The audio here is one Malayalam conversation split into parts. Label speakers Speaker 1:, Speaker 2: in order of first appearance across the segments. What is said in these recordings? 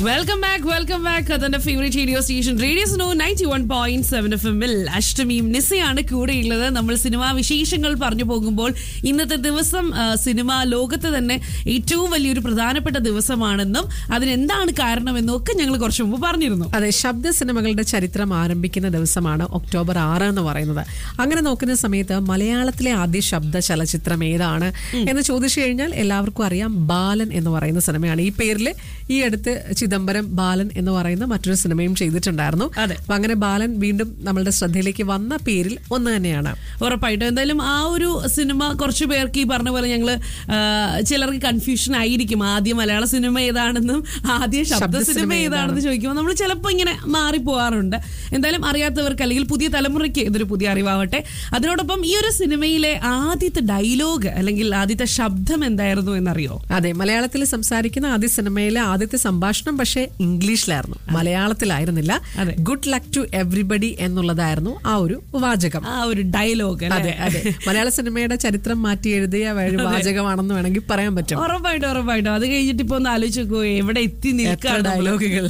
Speaker 1: വെൽക്കം ബാക്ക് വെൽക്കം ബാക്ക് അതിന്റെ favourite radio station radio snow ninety one point seven F എമ്മിൽ അഷ്ടമിയും നിസയാണ് കൂടെയുള്ളത് നമ്മൾ സിനിമാ വിശേഷങ്ങൾ പറഞ്ഞു പോകുമ്പോൾ ഇന്നത്തെ ദിവസം ആ, സിനിമാ ലോകത്ത് തന്നെ ഏറ്റവും വലിയൊരു പ്രധാനപ്പെട്ട ദിവസമാണെന്നും അതിനെന്താണ് കാരണമെന്നും ഒക്കെ ഞങ്ങൾ കുറച്ച് മുമ്പ് പറഞ്ഞിരുന്നു
Speaker 2: അതെ ശബ്ദ സിനിമകളുടെ ചരിത്രം ആരംഭിക്കുന്ന ദിവസമാണ് ഒക്ടോബർ ആറ് എന്ന് പറയുന്നത് അങ്ങനെ നോക്കുന്ന സമയത്ത് മലയാളത്തിലെ ആദ്യ ശബ്ദ ചലച്ചിത്രം ഏതാണ് എന്ന് ചോദിച്ചു കഴിഞ്ഞാൽ എല്ലാവർക്കും അറിയാം ബാലൻ എന്ന് പറയുന്ന സിനിമയാണ് ഈ പേരിൽ ഈ അടുത്ത് ചിദംബരം ബാലൻ എന്ന് പറയുന്ന മറ്റൊരു സിനിമയും ചെയ്തിട്ടുണ്ടായിരുന്നു
Speaker 1: അതെ.
Speaker 2: അപ്പൊ അങ്ങനെ ബാലൻ വീണ്ടും നമ്മളുടെ ശ്രദ്ധയിലേക്ക് വന്ന പേരിൽ ഒന്ന് തന്നെയാണ്
Speaker 1: ഉറപ്പായിട്ടും എന്തായാലും ആ ഒരു സിനിമ കുറച്ച് പേർക്ക് ഈ പറഞ്ഞ പോലെ ഞങ്ങള് ആ, ചിലർക്ക് കൺഫ്യൂഷൻ ആയിരിക്കും ആദ്യം മലയാള സിനിമ ഏതാണെന്നും ആദ്യം ശബ്ദ
Speaker 2: ശബ്ദ
Speaker 1: സിനിമ
Speaker 2: സിനിമ
Speaker 1: ഏതാണെന്ന് ചോദിക്കുമ്പോൾ നമ്മൾ ചിലപ്പോൾ ഇങ്ങനെ മാറി പോകാറുണ്ട് എന്തായാലും അറിയാത്തവർക്ക് അല്ലെങ്കിൽ പുതിയ തലമുറയ്ക്ക് ഇതൊരു പുതിയ അറിവാവട്ടെ അതിനോടൊപ്പം ഈ ഒരു സിനിമയിലെ ആദ്യത്തെ ഡയലോഗ് അല്ലെങ്കിൽ ആദ്യത്തെ ശബ്ദം എന്തായിരുന്നു എന്നറിയോ
Speaker 2: അതെ മലയാളത്തിൽ സംസാരിക്കുന്ന ആദ്യ സിനിമയിലെ ആദ്യത്തെ സംഭാഷണം പക്ഷേ ഇംഗ്ലീഷിലായിരുന്നു മലയാളത്തിലായിരുന്നില്ല
Speaker 1: അതെ.
Speaker 2: ഗുഡ് ലക്ക് ടു എവറിബഡി എന്നുള്ളതായിരുന്നു ആ ഒരു വാചകം
Speaker 1: ആ ഒരു ഡയലോഗ്
Speaker 2: അതെ അതെ മലയാള സിനിമയുടെ ചരിത്രം മാറ്റി എഴുതിയ ഒരു വാചകമാണെന്ന് വേണമെങ്കിൽ പറയാൻ പറ്റും
Speaker 1: ഉറപ്പായിട്ടും ഉറപ്പായിട്ടും അത് കഴിഞ്ഞിട്ട് ഇപ്പൊ ഒന്ന് ആലോചിച്ച് നോക്കൂ എവിടെ എത്തി
Speaker 2: എത്ര
Speaker 1: നിൽക്കാണ് നമ്മള്.
Speaker 2: ഡയലോഗുകൾ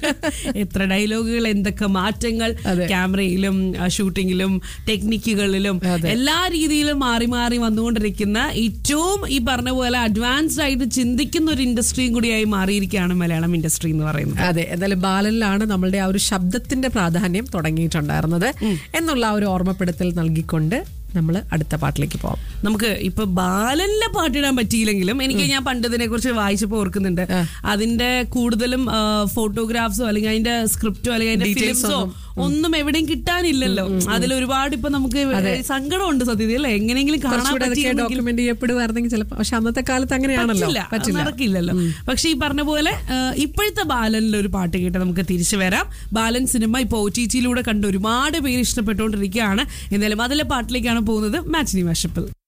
Speaker 1: എത്ര ഡയലോഗുകൾ എന്തൊക്കെ മാറ്റങ്ങൾ
Speaker 2: അതെ.
Speaker 1: ക്യാമറയിലും ആ, ഷൂട്ടിങ്ങിലും ടെക്നിക്കുകളിലും
Speaker 2: അതെ.
Speaker 1: എല്ലാ രീതിയിലും മാറി മാറി വന്നുകൊണ്ടിരിക്കുന്ന ഏറ്റവും ഈ പറഞ്ഞ പോലെ അഡ്വാൻസ്ഡ് ആയിട്ട് ചിന്തിക്കുന്ന ഒരു ഇൻഡസ്ട്രിയും കൂടിയായി മാറിയിരിക്കുകയാണ് മലയാളം ഇൻഡസ്ട്രി എന്ന് പറയുന്നത്
Speaker 2: അതെ എന്തായാലും ബാലനിലാണ് നമ്മളുടെ ആ ഒരു ശബ്ദത്തിന്റെ പ്രാധാന്യം തുടങ്ങിയിട്ടുണ്ടായിരുന്നത് എന്നുള്ള ആ ഒരു ഓർമ്മപ്പെടുത്തൽ നൽകിക്കൊണ്ട് നമ്മൾ അടുത്ത പാട്ടിലേക്ക് പോവാം
Speaker 1: നമുക്ക് ഇപ്പൊ ബാലനിലെ പാട്ടിടാൻ പറ്റിയില്ലെങ്കിലും എനിക്ക് ഞാൻ പണ്ട് ഇതിനെ കുറിച്ച് വായിച്ചപ്പോ ഓർക്കുന്നുണ്ട് അതിന്റെ കൂടുതലും ഫോട്ടോഗ്രാഫ്സോ അല്ലെങ്കിൽ അതിന്റെ സ്ക്രിപ്റ്റോ അല്ലെങ്കിൽ അതിന്റെ
Speaker 2: Details
Speaker 1: ഫിലിംസോ ഒന്നും എവിടെയും കിട്ടാനില്ലല്ലോ അതിൽ ഒരുപാട് ഇപ്പൊ നമുക്ക് സങ്കടമുണ്ട് സത്യത്തിൽ അല്ലേ എങ്ങനെയെങ്കിലും കാണാൻ
Speaker 2: കുറച്ചുകൂടെ അതൊക്കെ
Speaker 1: പറ്റിയിരുന്നെങ്കിൽ
Speaker 2: ഡോക്യുമെന്റ് ചെയ്യപ്പെടുവായിരുന്നെങ്കിൽ ചിലപ്പോൾ പക്ഷെ അന്നത്തെ കാലത്ത് അങ്ങനെയാണല്ലോ
Speaker 1: പറ്റില്ല അത്
Speaker 2: പറ്റില്ല
Speaker 1: നടക്കില്ലല്ലോ പക്ഷെ ഈ പറഞ്ഞ പോലെ ആ, ഇപ്പോഴത്തെ ബാലനിൽ ഒരു പാട്ട് കേട്ട് നമുക്ക് തിരിച്ചു വരാം ബാലൻ സിനിമ ഇപ്പൊ ഒ ടി ടിയിലൂടെ കണ്ട് ഒരുപാട് പേര് ഇഷ്ടപ്പെട്ടുകൊണ്ടിരിക്കുകയാണ് എന്തായാലും അതിലെ പാട്ടിലേക്കാണ് പോകുന്നത് മാച്ചിനി വർഷപ്പിൽ